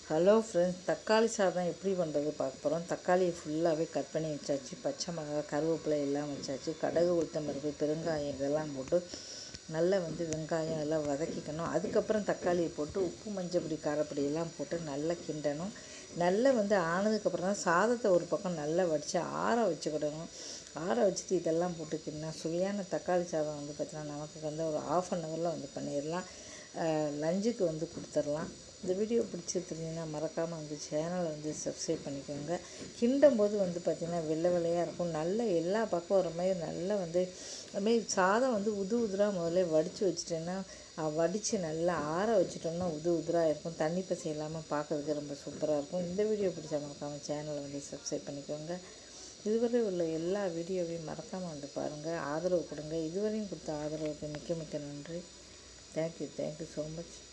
hello friends தக்காளி சாதம் எப்படி பண்ணுறது பார்க்க போகிறோம் தக்காளியை ஃபுல்லாகவே கட் பண்ணி வச்சாச்சு பச்சை மிளகாய் கருவேப்பிலை எல்லாம் வச்சாச்சு கடுகு உளுத்தம் பருப்பு பெருங்காயம் இதெல்லாம் போட்டு நல்லா வந்து வெங்காயம் எல்லாம் வதக்கிக்கணும் அதுக்கப்புறம் தக்காளியை போட்டு உப்பு மஞ்சப்பொடி காரப்பொடி எல்லாம் போட்டு நல்லா கிண்டணும் நல்லா வந்து ஆனதுக்கப்புறம் தான் சாதத்தை ஒரு பக்கம் நல்லா வடித்து ஆற வச்சுக்கிடணும் ஆற வச்சுட்டு இதெல்லாம் போட்டு கிண்டினா சுவையான தக்காளி சாதம் வந்து பார்த்திங்கன்னா நமக்கு வந்து ஒரு ஆஃப் அன் ஹவரில் வந்து பண்ணிடலாம் லஞ்சுக்கு வந்து கொடுத்துடலாம் இந்த வீடியோ பிடிச்சிருந்தீங்கன்னா மறக்காமல் வந்து சேனலை வந்து சப்ஸ்கிரைப் பண்ணிக்கோங்க கிண்டும் போது வந்து பார்த்திங்கன்னா வெள்ளை வெள்ளையாக இருக்கும் நல்ல எல்லா பக்கம் வர மாதிரி நல்லா வந்து அதுமாரி சாதம் வந்து உது உதுராக முதல்ல வடித்து வச்சுட்டேன்னா வடித்து நல்லா ஆற வச்சுட்டோம்னா உது உதுராக இருக்கும் தண்ணி பசி இல்லாமல் பார்க்கறதுக்கு ரொம்ப சூப்பராக இருக்கும் இந்த வீடியோ பிடிச்சா மறக்காமல் சேனலை வந்து சப்ஸ்கிரைப் பண்ணிக்கோங்க இதுவரை உள்ள எல்லா வீடியோவையும் மறக்காமல் வந்து பாருங்கள் ஆதரவு கொடுங்க இதுவரையும் கொடுத்த ஆதரவுக்கு மிக்க மிக்க நன்றி தேங்க்யூ தேங்க்யூ ஸோ மச்